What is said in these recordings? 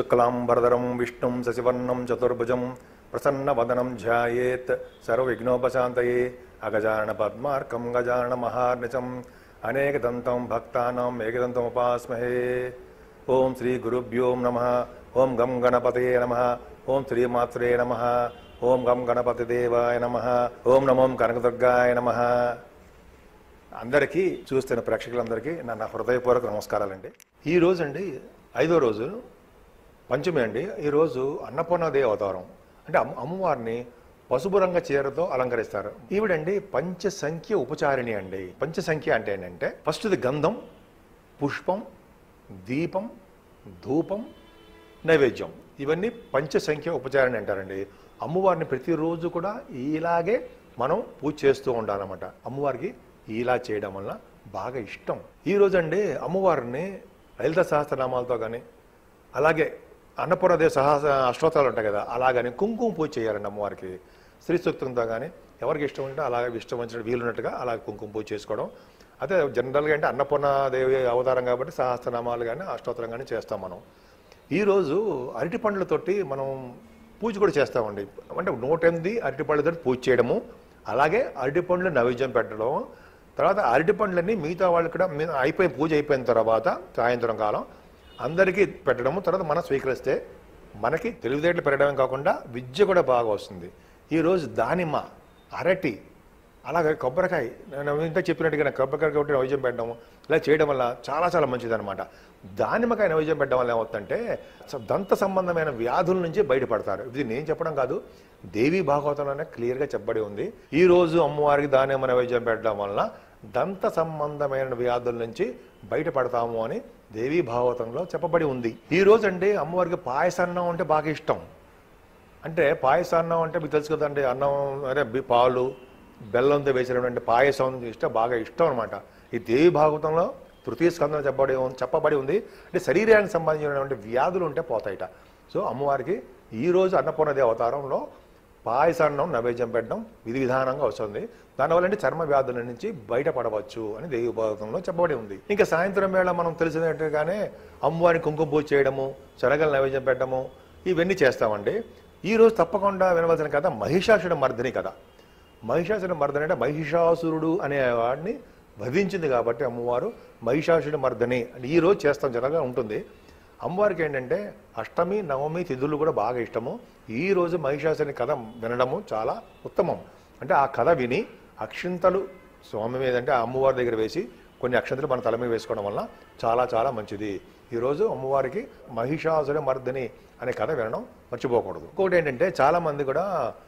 శుక్లాంబరధరం విష్ణుం శశివర్ణం చతుర్భుజం ప్రసన్నవదనం ధ్యాయేత్ సర్వవిఘ్నోపశాంతయే అగజానన పద్మార్కం గజానన మహార్నిశం అనేకదంతం భక్తానాం ఏకదంతముపాస్మహే ఓం శ్రీ గురుభ్యో నమ ఓం గం గణపతయే నమ ఓం శ్రీమాత్రే నమ ఓం గం గణపతి దేవాయ నమ ఓం నమోం కనకదుర్గాయ నమ అందరికీ చూస్తున్న ప్రేక్షకులందరికీ నా నా హృదయపూర్వక నమస్కారాలండి ఈ రోజు అండి ఐదో రోజు పంచమి అండి ఈరోజు అన్నపూర్ణదేవి అవతారం అంటే అమ్మ అమ్మవారిని పసుపు రంగ చీరతో అలంకరిస్తారు ఈవిడండి పంచసంఖ్య ఉపచారిణి అండి పంచసంఖ్య అంటే ఏంటంటే ఫస్ట్ది గంధం పుష్పం దీపం ధూపం నైవేద్యం ఇవన్నీ పంచసంఖ్య ఉపచారణ అంటారండి అమ్మవారిని ప్రతిరోజు కూడా ఇలాగే మనం పూజ చేస్తూ ఉండాలన్నమాట అమ్మవారికి ఇలా చేయడం వల్ల బాగా ఇష్టం ఈ రోజు అండి అమ్మవారిని లలిత సహస్రనామాలతో కానీ అలాగే అన్నపూర్ణదేవి సహస్ర అష్టోత్తరాలు ఉంటాయి కదా అలాగని కుంకుమ పూజ చేయాలండి అమ్మవారికి శ్రీ సూక్తంతో కానీ ఎవరికి ఇష్టం ఉంటే అలాగే ఇష్టం వచ్చిన వీలున్నట్టుగా అలా కుంకుమ పూజ చేసుకోవడం అయితే జనరల్గా అంటే అన్నపూర్ణదేవి అవతారం కాబట్టి సహస్రనామాలు కానీ అష్టోత్తరం కానీ చేస్తాం మనం ఈరోజు అరటి పండ్లతోటి మనం పూజ కూడా చేస్తామండి అంటే నూట ఎనిమిది అరటి పండ్లతో పూజ చేయడము అలాగే అరటి పండ్లు నైవేద్యం పెట్టడం తర్వాత అరటి పండ్లన్నీ మిగతా వాళ్ళు కూడా మీ- అయిపోయి పూజ అయిపోయిన తర్వాత సాయంత్రం కాలం అందరికీ పెట్టడము తర్వాత మనం స్వీకరిస్తే మనకి తెలివితేటలు పెరగడమే కాకుండా విద్య కూడా బాగా వస్తుంది ఈరోజు దానిమ్మ అరటి అలాగే కొబ్బరికాయ నేను ఇంత చెప్పినట్టుగా కొబ్బరికాయ ఒకటి నైవేద్యం పెట్టడం ఇలా చేయడం వల్ల చాలా చాలా మంచిది అనమాట దానిమ్మకాయ నైవేద్యం పెట్టడం వల్ల ఏమవుతుందంటే స- దంత సంబంధమైన వ్యాధుల నుంచి బయటపడతారు ఇది నేను చెప్పడం కాదు దేవి భాగవతంలోనే క్లియర్గా చెప్పబడి ఉంది ఈ రోజు అమ్మవారికి దానిమ్మ నైవేద్యం పెట్టడం వలన దంత సంబంధమైన వ్యాధుల నుంచి బయటపడతాము అని దేవి భాగవతంలో చెప్పబడి ఉంది ఈ రోజు అండి అమ్మవారికి పాయసాన్నం అంటే బాగా ఇష్టం అంటే పాయసాన్నం అంటే మీకు తెలుసు కదండి అన్నం అదే బి- పాలు బెల్లంతో వేసినటువంటి పాయసం ఇష్టం బాగా ఇష్టం అనమాట ఈ దేవి భాగవతంలో తృతీయ స్కందం చెప్పబడి ఉం- చెప్పబడి ఉంది అంటే శరీరానికి సంబంధించినటువంటి వ్యాధులు ఉంటే పోతాయిట సో అమ్మవారికి ఈ రోజు అన్నపూర్ణదేవి అవతారంలో పాయసాన్నం నైవేద్యం పెట్టడం విధి విధానంగా వస్తుంది దానివల్ల అంటే చర్మ వ్యాధుల నుంచి బయటపడవచ్చు అని దేవి భాగవతంలో చెప్పబడి ఉంది ఇంకా సాయంత్రం వేళ మనం తెలిసినట్టుగానే అమ్మవారిని కుంకుమ పూజ చేయడము శనగల నైవేద్యం పెట్టడము ఇవన్నీ చేస్తామండి ఈ రోజు తప్పకుండా వినవలసిన కథ మహిషాసుర మర్దిని కథ మహిషాసుర మర్దని అంటే మహిషాసురుడు అనే వాడిని వధించింది కాబట్టి అమ్మవారు మహిషాసురుడు మర్దని అని ఈ రోజు చేస్తాం జనగా ఉంటుంది అమ్మవారికి ఏంటంటే అష్టమి నవమి తిథులు కూడా బాగా ఇష్టము ఈ రోజు మహిషాసుని కథ వినడము చాలా ఉత్తమం అంటే ఆ కథ విని అక్షింతలు స్వామి మీద అంటే ఆ అమ్మవారి దగ్గర వేసి కొన్ని అక్షంతలు మన తల మీద వేసుకోవడం వల్ల చాలా చాలా మంచిది ఈరోజు అమ్మవారికి మహిషాసుర మర్దిని అనే కథ వినడం మర్చిపోకూడదు ఇంకోటి ఏంటంటే చాలా మంది కూడా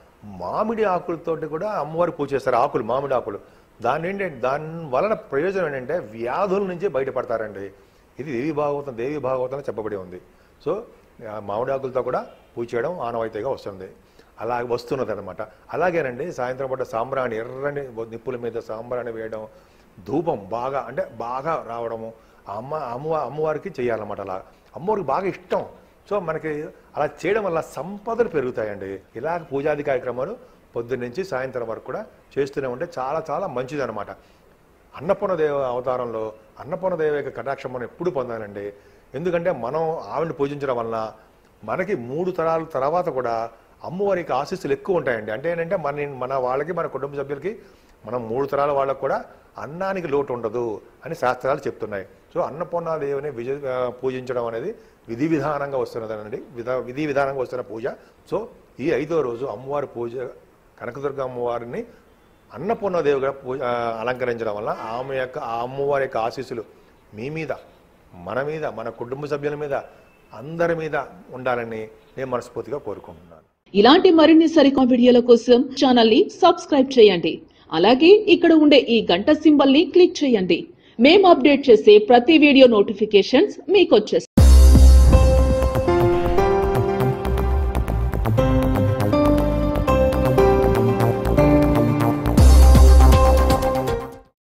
మామిడి ఆకులతోటి కూడా అమ్మవారికి పూజ చేస్తారు ఆకులు మామిడి ఆకులు దాని ఏంటంటే దాని వలన ప్రయోజనం ఏంటంటే వ్యాధుల నుంచి బయటపడతారండి ఇది దేవి భాగవతం దేవి భాగవతంలో చెప్పబడి ఉంది సో ఆ మామిడి ఆకులతో కూడా పూజ చేయడం ఆనవాయితీగా వస్తుంది అలా వస్తున్నది అనమాట అలాగేనండి సాయంత్రం పూట సాంబ్రాణి ఎర్రని నిప్పుల మీద సాంబ్రాణి వేయడం ధూపం బాగా అంటే బాగా రావడము ఆ అమ్మ అమ్మ అమ్మవారికి చేయాలన్నమాట అలా అమ్మవారికి బాగా ఇష్టం సో మనకి అలా చేయడం వల్ల సంపదలు పెరుగుతాయండి ఇలాగ పూజాది కార్యక్రమాలు పొద్దున్న నుంచి సాయంత్రం వరకు కూడా చేస్తూనే ఉంటే చాలా చాలా మంచిది అనమాట అన్నపూర్ణదేవ అవతారంలో అన్నపూర్ణదేవి యొక్క కటాక్షం మనం ఎప్పుడు పొందాలండి ఎందుకంటే మనం ఆవిడని పూజించడం వలన మనకి మూడు తరాల తర్వాత కూడా అమ్మవారికి ఆశీస్సులు ఎక్కువ ఉంటాయండి అంటే ఏంటంటే మన మన వాళ్ళకి మన కుటుంబ సభ్యులకి మనం మూడు తరాల వాళ్ళకు కూడా అన్నానికి లోటు ఉండదు అని శాస్త్రాలు చెప్తున్నాయి సో అన్నపూర్ణాదేవిని విజయ ఆ, పూజించడం అనేది విధి విధానంగా వస్తున్నదండి విధ విధి విధానంగా వస్తున్న పూజ సో ఈ ఐదో రోజు అమ్మవారి పూజ కనకదుర్గ అమ్మవారిని అన్నపూర్ణదేవిగా పూజ ఆ, అలంకరించడం వల్ల ఆమె యొక్క ఆ అమ్మవారి యొక్క ఆశీస్సులు మీ మీద మన మీద మన కుటుంబ సభ్యుల మీద అందరి మీద ఉండాలని నేను మనస్ఫూర్తిగా కోరుకుంటున్నాను ఇలాంటి మరిన్ని సరికొత్త వీడియోల కోసం ఛానల్ ని సబ్స్క్రైబ్ చేయండి అలాగే ఇక్కడ ఉండే ఈ గంట సింబల్ ని క్లిక్ చేయండి మేము అప్డేట్ చేసే ప్రతి వీడియో నోటిఫికేషన్స్ మీకు